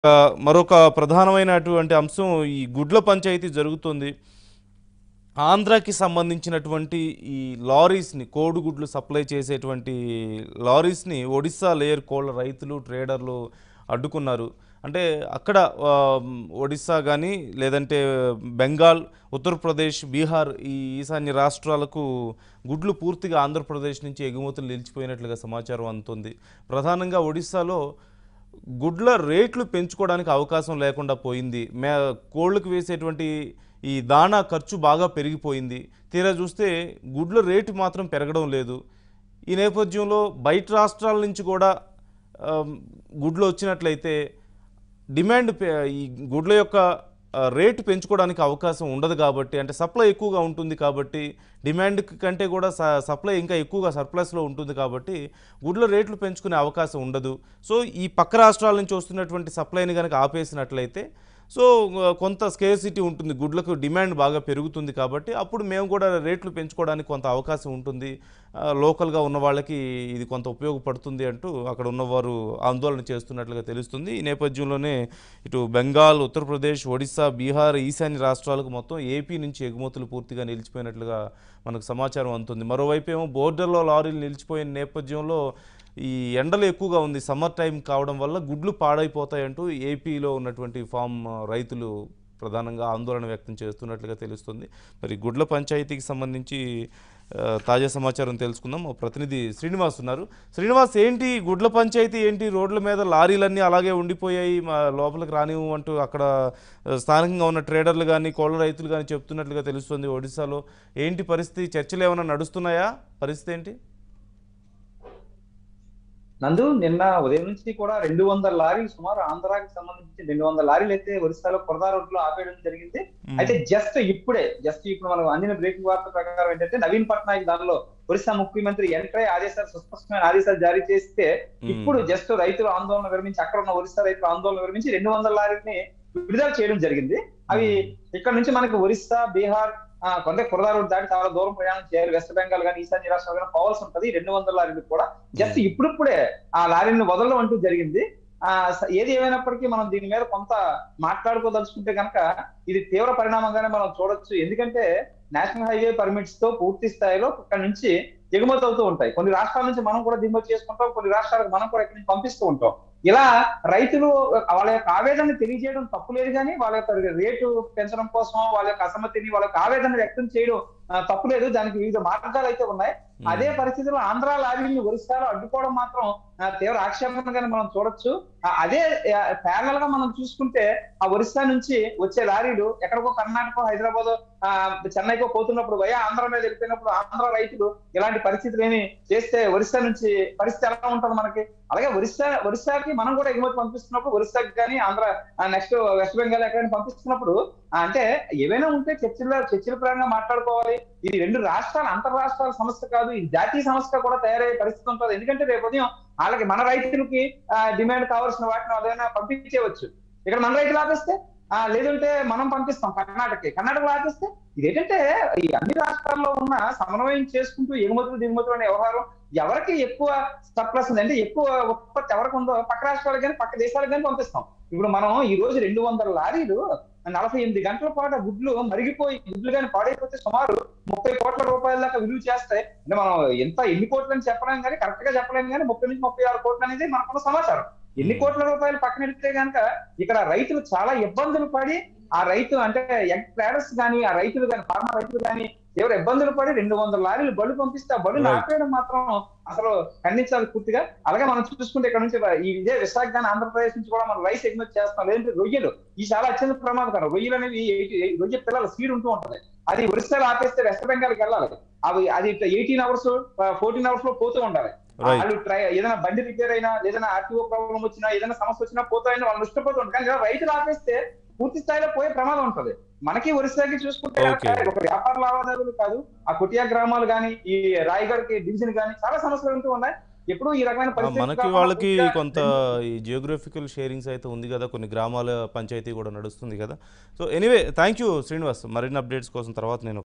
ఆ, మరొక ప్రధానమైనటువంటి అంశం ఈ గుడ్ల పంచాయతీ జరుగుతుంది ఆంధ్రాకి సంబంధించినటువంటి ఈ లారీస్ని కోడిగుడ్లు సప్లై చేసేటువంటి లారీస్ని ఒడిస్సా లేయర్ కోళ్ళ రైతులు ట్రేడర్లు అడ్డుకున్నారు అంటే అక్కడ ఆ, ఒడిస్సా కానీ లేదంటే బెంగాల్ ఉత్తరప్రదేశ్ బీహార్ ఈ ఈశాన్య రాష్ట్రాలకు గుడ్లు పూర్తిగా ఆంధ్రప్రదేశ్ నుంచి ఎగుమతులు నిలిచిపోయినట్లుగా సమాచారం అందుతుంది ప్రధానంగా ఒడిస్సాలో గుడ్ల రేట్లు పెంచుకోవడానికి అవకాశం లేకుండా పోయింది మే కోళ్ళకు వేసేటువంటి ఈ దాణా ఖర్చు బాగా పెరిగిపోయింది తీరా చూస్తే గుడ్ల రేటు మాత్రం పెరగడం లేదు ఈ నేపథ్యంలో బయట రాష్ట్రాల నుంచి కూడా ఆమ్, గుడ్లు వచ్చినట్లయితే డిమాండ్ పె- ఈ గుడ్ల యొక్క ఆ, రేటు పెంచుకోవడానికి అవకాశం ఉండదు కాబట్టి అంటే సప్లై ఎక్కువగా ఉంటుంది కాబట్టి డిమాండ్ కంటే కూడా స- సప్లై ఇంకా ఎక్కువగా సర్ప్లస్లో ఉంటుంది కాబట్టి గుడ్ల రేట్లు పెంచుకునే అవకాశం ఉండదు సో ఈ పక్క రాష్ట్రాల నుంచి వస్తున్నటువంటి సప్లైని కనుక ఆపేసినట్లయితే సో ఆ, కొంత స్కేర్సిటీ ఉంటుంది గుడ్లకు డిమాండ్ బాగా పెరుగుతుంది కాబట్టి అప్పుడు మేము కూడా రేట్లు పెంచుకోవడానికి కొంత అవకాశం ఉంటుంది ఆ, లోకల్గా ఉన్న వాళ్ళకి ఇది కొంత ఉపయోగపడుతుంది అంటూ అక్కడ ఉన్నవారు ఆందోళన చేస్తున్నట్లుగా తెలుస్తుంది ఈ నేపథ్యంలోనే ఇటు బెంగాల్ ఉత్తరప్రదేశ్ ఒడిశా బీహార్ ఈశాన్య రాష్ట్రాలకు మొత్తం ఏపీ నుంచి ఎగుమతులు పూర్తిగా నిలిచిపోయినట్లుగా మనకు సమాచారం అందుతుంది మరోవైపు ఏమో బోర్డర్లో లారీలు నిలిచిపోయిన నేపథ్యంలో ఈ ఎండలు ఎక్కువగా ఉంది సమ్మర్ టైం కావడం వల్ల గుడ్లు పాడైపోతాయంటూ ఏపీలో ఉన్నటువంటి ఫామ్ రైతులు ప్రధానంగా ఆందోళన వ్యక్తం చేస్తున్నట్లుగా తెలుస్తుంది మరి గుడ్ల పంచాయతీకి సంబంధించి ఆ, తాజా సమాచారం తెలుసుకుందాం మా ప్రతినిధి శ్రీనివాస్ ఉన్నారు శ్రీనివాస్ ఏంటి గుడ్ల పంచాయతీ ఏంటి రోడ్ల మీద లారీలన్నీ అలాగే ఉండిపోయాయి మా లోపలికి రానివ్వు అంటూ అక్కడ ఆ, స్థానికంగా ఉన్న ట్రేడర్లు కానీ కోళ్ళ రైతులు కానీ చెప్తున్నట్లుగా తెలుస్తుంది ఒడిశాలో ఏంటి పరిస్థితి చర్చలు ఏమైనా నడుస్తున్నాయా పరిస్థితి ఏంటి నందు నిన్న ఉదయం నుంచి కూడా రెండు వందల లారీలు సుమారు ఆంధ్రాకి సంబంధించి రెండు వందల లారీలు అయితే ఒరిస్సాలో కొరదా రోడ్లో ఆపేయడం జరిగింది అయితే జస్ట్ ఇప్పుడే జస్ట్ ఇప్పుడు మనం అందిన బ్రేకింగ్ వార్త ప్రకారం ఏంటంటే నవీన్ పట్నాయక్ దానిలో ఒరిస్సా ముఖ్యమంత్రి ఎంట్రై ఆదేశాలు సుస్పష్టమైన ఆదేశాలు జారీ చేస్తే ఇప్పుడు జస్ట్ రైతులు ఆందోళన విరమించి అక్కడ ఉన్న ఒరిస్సా రైతులు ఆందోళన విరమించి రెండు వందల లారీని విడుదల చేయడం జరిగింది అవి ఇక్కడ నుంచి మనకి ఒరిస్సా బీహార్ ఆ, కొంత కురదా రోడ్ దాటి చాలా దూరం ప్రయాణం చేయాలి వెస్ట్ బెంగాల్ కానీ ఈశాన్య రాష్ట్రాలు కానీ పోవాల్సి ఉంటది రెండు వందల లారీలు కూడా జస్ట్ ఇప్పుడిప్పుడే ఆ లారీని వదలడం అంటూ జరిగింది ఆ స- ఏది ఏమైనప్పటికీ మనం దీని మీద కొంత మాట్లాడుకోదలుచుకుంటే కనుక ఇది తీవ్ర పరిణామంగానే మనం చూడొచ్చు ఎందుకంటే నేషనల్ హైవే పర్మిట్స్ తో పూర్తి స్థాయిలో ఇక్కడ నుంచి ఎగుమతి అవుతూ ఉంటాయి కొన్ని రాష్ట్రాల నుంచి మనం కూడా దిగుమతి చేసుకుంటాం కొన్ని రాష్ట్రాలకు మనం కూడా ఇక్కడ నుంచి పంపిస్తూ ఉంటాం ఇలా రైతులు వాళ్ళ యొక్క ఆవేదన తెలియజేయడం తప్పు లేదు కానీ వాళ్ళ యొక్క రేటు పెంచడం కోసం వాళ్ళ యొక్క అసమ్మతిని వాళ్ళ యొక్క ఆవేదన వ్యక్తం చేయడం ఆ, తప్పు లేదు దానికి వివిధ మార్గాలు అయితే ఉన్నాయి అదే పరిస్థితిలో ఆంధ్ర లారీని ఒరిస్సాలో అడ్డుకోవడం మాత్రం ఆ, తీవ్ర ఆక్షేపణగానే మనం చూడొచ్చు ఆ, అదే ప్యారల్ గా మనం చూసుకుంటే ఆ ఒరిస్సా నుంచి వచ్చే లారీలు ఎక్కడికో కర్ణాటక హైదరాబాద్ చెన్నైకో పోతున్నప్పుడు వయా ఆంధ్ర మీద వెళ్ళిపోయినప్పుడు ఆంధ్ర రైతులు ఇలాంటి పరిస్థితులు ఏమి చేస్తే ఒరిస్సా నుంచి పరిస్థితి ఎలా ఉంటుంది మనకి అలాగే ఒరిస్సా ఒరిస్సాకి మనం కూడా ఎగుమతి పంపిస్తున్నప్పుడు ఒరిస్సాకి కానీ ఆంధ్ర నెక్స్ట్ వెస్ట్ బెంగాల్ ఎక్కడైనా పంపిస్తున్నప్పుడు ఆ, అంటే ఏవైనా ఉంటే చర్చల్లో చర్చల పరంగా మాట్లాడుకోవాలి ఇది రెండు రాష్ట్రాల అంతర్ రాష్ట్రాల సమస్య కాదు ఇది జాతీయ సమస్య కూడా తయారయ్యే పరిస్థితి ఉంటుంది ఎందుకంటే రేపు ఉదయం వాళ్ళకి మన రైతులకి డిమాండ్ కావాల్సిన వాటిని ఏదైనా పంపించేవచ్చు ఇక్కడ మన రైతులు ఆపేస్తే ఆ, లేదంటే మనం పంపిస్తాం కర్ణాటకకి కర్ణాటకలో ఆపేస్తే ఇదేంటంటే ఈ అన్ని రాష్ట్రాల్లో ఉన్న సమన్వయం చేసుకుంటూ ఎగుమతులు దిగుమతులు అనే వ్యవహారం ఎవరికి ఎక్కువ సర్ప్లస్ ఉంది అంటే ఎక్కువ ఉత్పత్తి ఎవరికి ఉందో పక్క రాష్ట్రాలకు కానీ పక్క దేశాలకు కానీ పంపిస్తాం ఇప్పుడు మనం ఈ రోజు రెండు వందల లారీలు నలభై ఎనిమిది గంటల పాటు ఆ గుడ్లు మరిగిపోయి గుడ్లు కానీ పాడైపోతే సుమారు ముప్పై కోట్ల రూపాయల దాకా విలువ చేస్తాయి అంటే మనం ఎంత ఎన్ని కోట్లు అని చెప్పలేం కానీ కరెక్ట్ గా చెప్పలేం కానీ ముప్పై నుంచి ముప్పై ఆరు కోట్లు అనేది మనకున్న సమాచారం ఎన్ని కోట్ల రూపాయలు పక్కన పెడితే కనుక ఇక్కడ రైతులు చాలా ఇబ్బందులు పడి ఆ రైతు అంటే యంగ్ ట్రేడర్స్ కానీ ఆ రైతులు కానీ ఫార్మర్ రైతులు కానీ ఎవరు ఇబ్బందులు పడి రెండు వందల లారీలు బళ్ళు పంపిస్తే ఆ బళ్ళు Right. ఆపేయడం మాత్రం అసలు ఖండించాలి పూర్తిగా అలాగే మనం చూసుకుంటే ఇక్కడ నుంచి ఈ ఇదే విశాఖ కానీ ఆంధ్రప్రదేశ్ నుంచి కూడా మనం రైస్ ఎగుమతి చేస్తాం లేదంటే రొయ్యలు ఈ చాలా అత్యంత ప్రమాదకరం రొయ్యలు అనేవి ఎయిటీ- రొయ్య పిల్లల సీడ్ ఉంటూ ఉంటది అది ఒరిస్సాలో ఆపేస్తే వెస్ట్ బెంగాల్కి వెళ్ళాలి అవి అది ఎయిటీన్ అవర్స్ ఫోర్టీన్ అవర్స్ లో పోతూ ఉండాలి రైట్ వాళ్ళు ట్రై ఏదైనా బండి రిపేర్ అయినా ఏదైనా ఆర్టీఓ ప్రాబ్లం వచ్చినా ఏదైనా సమస్య వచ్చినా పోతాయని వాళ్ళు నష్టపోతుంటారు కానీ ఇలా రైతులు ఆపేస్తే పూర్తి స్థాయిలో పోయే ప్రమాదం ఉంటది మనకి ఒరిస్సాకి చూసుకుంటే కనుక Okay. ఒక వ్యాపార లావాదేవీలు కాదు ఆ కుటియా గ్రామాలు కానీ ఈ రాయగఢ్ కి డివిజన్ కానీ చాలా సమస్యలు ఉంటూ ఉన్నాయి ఎప్పుడు ఈ రకమైన ఆ, పరిస్థితి మనకి కాకుండా వాళ్ళకి పూర్తిగా కొంత ఈ జియోగ్రఫికల్ షేరింగ్స్ అయితే ఉంది కదా కొన్ని గ్రామాల పంచాయతీ కూడా నడుస్తుంది కదా so anyway thank you Srinivas మరిన్ని అప్డేట్స్ కోసం తర్వాత నేను